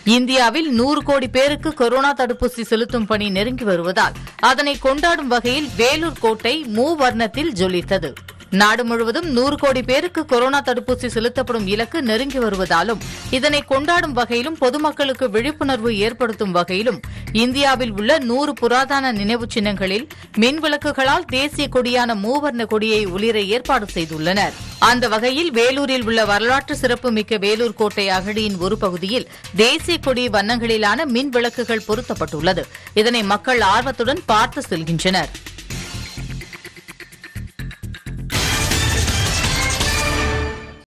இந்தியாவில் நூறு கோடி பேருக்கு கொரோனா தடுப்பூசி செலுத்தும் பணி நெருங்கி வருவதால் அதனை கொண்டாடும் வகையில் வேலூர் கோட்டை மூவர்ணத்தில் ஜொலித்தது நாடு முழுவதும் நூறு கோடி பேருக்கு கொரோனா தடுப்பூசி செலுத்தப்படும் இலக்கு நெருங்கி வருவதாலும் இதனை கொண்டாடும் வகையிலும் பொதுமக்களுக்கு விழிப்புணர்வு ஏற்படுத்தும் வகையிலும் இந்தியாவில் உள்ள நூறு புராதன நினைவுச் சின்னங்களில் மின் விளக்குகளால் தேசிய கொடியான மூவர்ண கொடியை ஒளிர ஏற்பாடு செய்துள்ளனர் அந்த வகையில் வேலூரில் உள்ள வரலாற்று சிறப்புமிக்க வேலூர் கோட்டை அகழியின் ஒரு பகுதியில் தேசிய கொடி வண்ணங்களிலான மின் விளக்குகள் பொருத்தப்பட்டுள்ளது இதனை மக்கள் ஆர்வத்துடன் பார்த்து செல்கின்றனர்